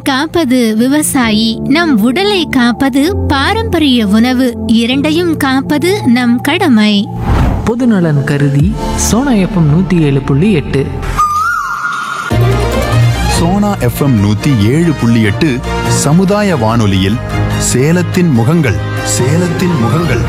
காப்பது விவசாயி நம் உடலை காப்பது பாரம்பரிய உணவு இரண்டையும் காப்பது நம் கடமை பொதுநலன் கருதி சோனா எஃப்எம் நூற்றி ஏழு புள்ளி எட்டு சோனா எஃப்எம் நூத்தி ஏழு புள்ளி எட்டு சமுதாய வானொலியில் சேலத்தின் முகங்கள் சேலத்தின் முகங்கள்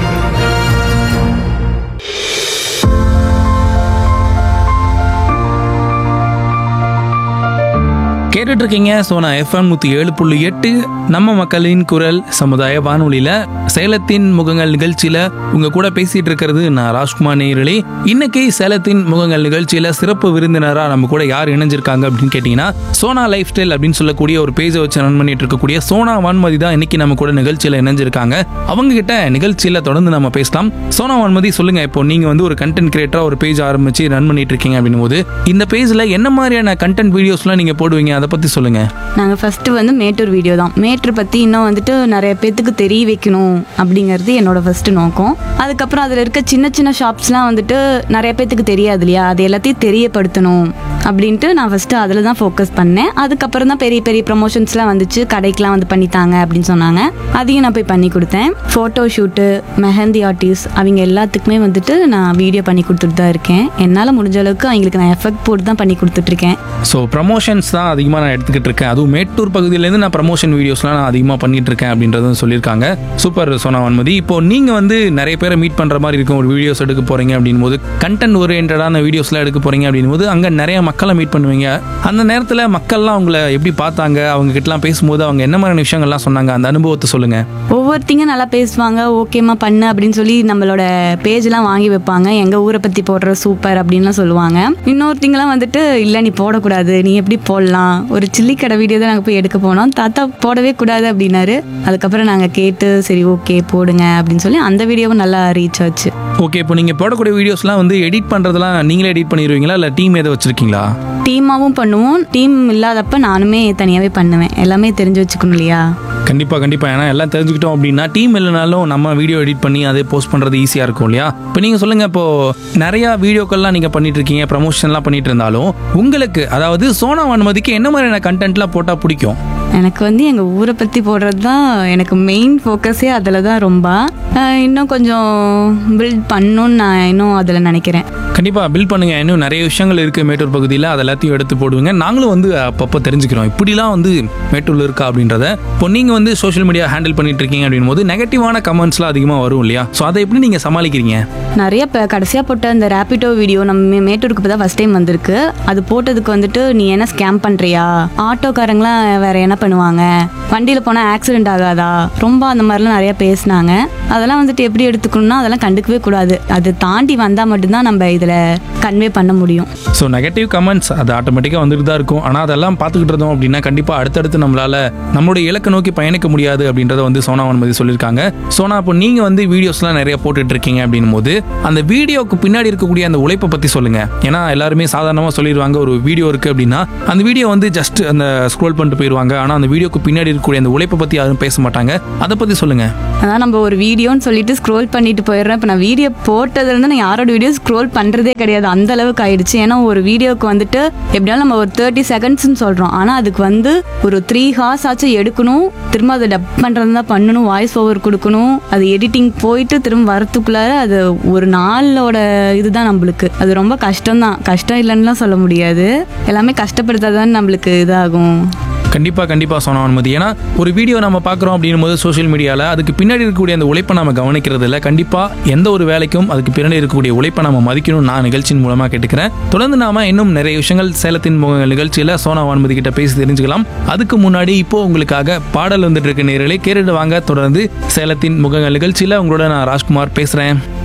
கேட்டுட்டு இருக்கீங்க சோனா எஃப்எம் நூற்றி ஏழு புள்ளி எட்டு நம்ம மக்களின் குரல் சமுதாய வானொலியில் சேலத்தின் முகங்கள் நிகழ்ச்சியில் உங்க கூட பேசிட்டு இருக்கிறது நான் ராஜ்குமார் நேயர்களே இன்னைக்கு சேலத்தின் முகங்கள் நிகழ்ச்சியில் சிறப்பு விருந்தினராக நம்ம கூட யார் இணைஞ்சிருக்காங்க அப்படின்னு கேட்டிங்கன்னா சோனா லைஃப் ஸ்டைல் அப்படின்னு சொல்லக்கூடிய ஒரு பேஜை வச்சு ரன் பண்ணிட்டு இருக்கக்கூடிய சோனா வான்மதி தான் இன்னைக்கு நம்ம கூட நிகழ்ச்சியில் இணைஞ்சிருக்காங்க அவங்க கிட்ட நிகழ்ச்சியில் தொடர்ந்து நம்ம பேசலாம் சோனா வான்மதி சொல்லுங்க இப்போ நீங்க வந்து ஒரு கண்டென்ட் கிரியேட்டரா ஒரு பேஜ் ஆரம்பிச்சு ரன் பண்ணிட்டு இருக்கீங்க அப்படின்னும் போது இந்த பேஜ்ல என்ன மாதிரியான கண்டென்ட் வீடியோஸ்லாம் நீங்க போடுவீங்க அதை பத்தி சொல்லுங்க நாங்கள் ஃபஸ்ட்டு வந்து மேட்டூர் வீடியோ தான் மேட்டூர் பற்றி இன்னும் வந்துட்டு நிறைய பேத்துக்கு தெரிய வைக்கணும் அப்படிங்கிறது என்னோட ஃபஸ்ட்டு நோக்கம் அதுக்கப்புறம் அதில் இருக்க சின்ன சின்ன ஷாப்ஸ்லாம் வந்துட்டு நிறைய பேத்துக்கு தெரியாது இல்லையா அது எல்லாத்தையும் தெரியப்படுத்தணும் அப்படின்ட்டு நான் ஃபஸ்ட்டு அதில் தான் ஃபோக்கஸ் பண்ணேன் அதுக்கப்புறம் தான் பெரிய பெரிய ப்ரமோஷன்ஸ்லாம் வந்துச்சு கடைக்கெலாம் வந்து பண்ணித்தாங்க அப்படின்னு சொன்னாங்க அதையும் நான் போய் பண்ணி கொடுத்தேன் ஃபோட்டோ ஷூட்டு மெஹந்தி ஆர்டிஸ்ட் அவங்க எல்லாத்துக்குமே வந்துட்டு நான் வீடியோ பண்ணி கொடுத்துட்டு தான் இருக்கேன் என்னால் முடிஞ்ச அளவுக்கு அவங்களுக்கு நான் எஃபெக்ட் போட்டு தான் பண்ணி கொடுத்துட்ருக்கேன் ஸோ ப்ரமோஷன்ஸ் தான் அதிகமாக நான் எடுத்துக்கிட்டு இருக்கேன் அதுவும் மேட்டூர் பகுதியிலேருந்து நான் ப்ரமோஷன் வீடியோஸ்லாம் நான் அதிகமாக பண்ணிட்டு இருக்கேன் அப்படின்றதும் சொல்லியிருக்காங்க சூப்பர் சோனா வன்மதி இப்போ நீங்கள் வந்து நிறைய பேரை மீட் பண்ணுற மாதிரி இருக்கும் ஒரு வீடியோஸ் எடுக்க போகிறீங்க அப்படின் போது கண்டென்ட் ஓரியன்டான வீடியோஸ்லாம் எடுக்க போகிறீங்க அப்படின் போது அங்கே நிறைய மக்களை மீட் பண்ணுவீங்க அந்த நேரத்தில் மக்கள்லாம் உங்களை எப்படி பார்த்தாங்க அவங்க கிட்டலாம் பேசும்போது அவங்க என்ன மாதிரியான விஷயங்கள்லாம் சொன்னாங்க அந்த அனுபவத்தை சொல்லுங்கள் ஒவ்வொருத்திங்க நல்லா பேசுவாங்க ஓகேம்மா பண்ணு அப்படின்னு சொல்லி நம்மளோட பேஜ்லாம் வாங்கி வைப்பாங்க எங்கள் ஊரை பற்றி போடுற சூப்பர் அப்படின்லாம் சொல்லுவாங்க இன்னொருத்திங்கலாம் வந்துட்டு இல்லை நீ போடக்கூடாது நீ எப்படி போடலாம் ஒரு சில்லி கடை வீடியோ தான் நாங்கள் போய் எடுக்க போனோம் தாத்தா போடவே கூடாது அப்படின்னாரு அதுக்கப்புறம் நாங்கள் கேட்டு சரி ஓகே போடுங்க அப்படின்னு சொல்லி அந்த வீடியோவும் நல்லா ரீச் ஆச்சு ஓகே இப்போ நீங்கள் போடக்கூடிய வீடியோஸ்லாம் வந்து எடிட் பண்ணுறதுலாம் நீங்களே எடிட் பண்ணிடுவீங்களா இல்லை டீம் எதை வச்சுருக்கீங்களா டீமாவும் பண்ணுவோம் டீம் இல்லாதப்ப நானுமே தனியாகவே பண்ணுவேன் எல்லாமே தெரிஞ்சு வச்சுக்கணும் இல்லையா கண்டிப்பாக கண்டிப்பாக ஏன்னா எல்லாம் தெரிஞ்சுக்கிட்டோம் அப்படின்னா டீம் இல்லைனாலும் நம்ம வீடியோ எடிட் பண்ணி அதே போஸ்ட் பண்ணுறது ஈஸியாக இருக்கும் இல்லையா இப்போ நீங்கள் சொல்லுங்கள் இப்போது நிறையா வீடியோக்கள்லாம் நீங்கள் பண்ணிட்டு இருக்கீங்க ப்ரமோஷன்லாம் பண்ணிட்டு இருந்தாலும் உங்களுக்கு அதாவது சோனா வானுமதிக்கு என்ன மாதிரியான கண்டென்ட்லாம் போட்டால் பிடிக்கும் எனக்கு வந்து எங்கள் ஊரை பற்றி போடுறது தான் எனக்கு மெயின் ஃபோக்கஸே அதில் தான் ரொம்ப அஹ் இன்னும் கொஞ்சம் பில்ட் பண்ணணும்னு நான் இன்னும் அதில் நினைக்கிறேன் கண்டிப்பாக பில் பண்ணுங்க இன்னும் நிறைய விஷயங்கள் இருக்குது மேட்டூர் பகுதியில் அது எல்லாத்தையும் எடுத்து போடுவீங்க நாங்களும் வந்து அப்பப்போ தெரிஞ்சுக்கிறோம் இப்படிலாம் வந்து மேட்டூரில் இருக்கா அப்படின்றத இப்போ நீங்கள் வந்து சோஷியல் மீடியா ஹேண்டில் பண்ணிட்டு இருக்கீங்க அப்படின் போது நெகட்டிவான கமெண்ட்ஸ்லாம் அதிகமாக வரும் இல்லையா ஸோ அதை எப்படி நீங்கள் சமாளிக்கிறீங்க நிறைய இப்போ கடைசியாக போட்ட அந்த ரேபிடோ வீடியோ நம்ம மே- மேட்டூருக்கு இப்போ தான் ஃபஸ்ட் டைம் வந்திருக்கு அது போட்டதுக்கு வந்துட்டு நீ என்ன ஸ்கேம் பண்ணுறியா ஆட்டோக்காரங்களாம் வேற என்ன பண்ணுவாங்க வண்டியில் போனால் ஆக்சிடென்ட் ஆகாதா ரொம்ப அந்த மாதிரிலாம் நிறைய பேசினாங்க அதெல்லாம் வந்துட்டு எப்படி எடுத்துக்கணும்னா அதெல்லாம் கண்டுக்கவே கூடாது அது தாண்டி வந்தால் மட்டும்தான் நம்ம இதில் கன்வே பண்ண முடியும் ஸோ நெகட்டிவ் கமெண்ட்ஸ் அது ஆட்டோமேட்டிக்காக வந்துட்டு தான் இருக்கும் ஆனால் அதெல்லாம் பார்த்துக்கிட்டு இருந்தோம் அப்படின்னா கண்டிப்பாக அடுத்தடுத்து நம்மளால நம்மளுடைய இலக்கை நோக்கி பயணிக்க முடியாது அப்படின்றத வந்து சோனா வன்மதி சொல்லியிருக்காங்க சோனா இப்போ நீங்கள் வந்து வீடியோஸ்லாம் நிறைய போட்டுட்டு இருக்கீங்க அப்படின்னும் போது அந்த வீடியோக்கு பின்னாடி இருக்கக்கூடிய அந்த உழைப்பை பற்றி சொல்லுங்க ஏன்னா எல்லாருமே சாதாரணமாக சொல்லிடுவாங்க ஒரு வீடியோ இருக்குது அப்படின்னா அந்த வீடியோ வந்து ஜஸ்ட் அந்த ஸ்க்ரோல் பண்ணிட்டு போயிடுவாங்க ஆனால் அந்த வீடியோக்கு பின்னாடி இருக்கக்கூடிய அந்த உழைப்பை பற்றி யாரும் பேச மாட்டாங்க அதை பற்றி சொல்லுங்க அதான் நம்ம ஒரு வீடியோன்னு சொல்லிட்டு ஸ்க்ரோல் பண்ணிட்டு போயிடுறேன் இப்போ நான் வீடியோ போட்டதுலேருந்து நான் யாரோட வீடியோ ஸ்க்ரோல் பண்ணுறதே கிடையாது அந்த அளவுக்கு ஆயிடுச்சு ஏன்னா ஒரு வீடியோக்கு வந்துட்டு எப்படியாலும் நம்ம ஒரு தேர்ட்டி செகண்ட்ஸ்னு சொல்கிறோம் ஆனால் அதுக்கு வந்து ஒரு த்ரீ ஹார்ஸ் ஆச்சும் எடுக்கணும் திரும்ப அதை டப் பண்ணுறது தான் பண்ணணும் வாய்ஸ் ஓவர் கொடுக்கணும் அது எடிட்டிங் போயிட்டு திரும்ப வரத்துக்குள்ளார அது ஒரு நாளோட இதுதான் நம்மளுக்கு அது ரொம்ப கஷ்டம்தான் கஷ்டம் இல்லைன்னுலாம் சொல்ல முடியாது எல்லாமே கஷ்டப்படுத்தாதான் நம்மளுக்கு இதாகும் கண்டிப்பாக கண்டிப்பாக சொன்ன அனுமதி ஏன்னா ஒரு வீடியோ நம்ம பார்க்குறோம் அப்படின்னும் போது சோஷியல் மீடியாவில் அதுக்கு பின்னாடி இருக்கக்கூடிய அந்த உழைப்பை நம்ம கவனிக்கிறது இல்லை கண்டிப்பாக எந்த ஒரு வேலைக்கும் அதுக்கு பின்னாடி இருக்கக்கூடிய உழைப்பை நம்ம மதிக்கணும் நான் நிகழ்ச்சியின் மூலமாக கேட்டுக்கிறேன் தொடர்ந்து நாம இன்னும் நிறைய விஷயங்கள் சேலத்தின் முகங்கள் நிகழ்ச்சியில் சோனா வான்மதி கிட்ட பேசி தெரிஞ்சுக்கலாம் அதுக்கு முன்னாடி இப்போ உங்களுக்காக பாடல் வந்துட்டு இருக்க நேரலை கேட்டுட்டு வாங்க தொடர்ந்து சேலத்தின் முகங்கள் நிகழ்ச்சியில் உங்களோட நான் ராஜ்குமார் பேசுகிறேன்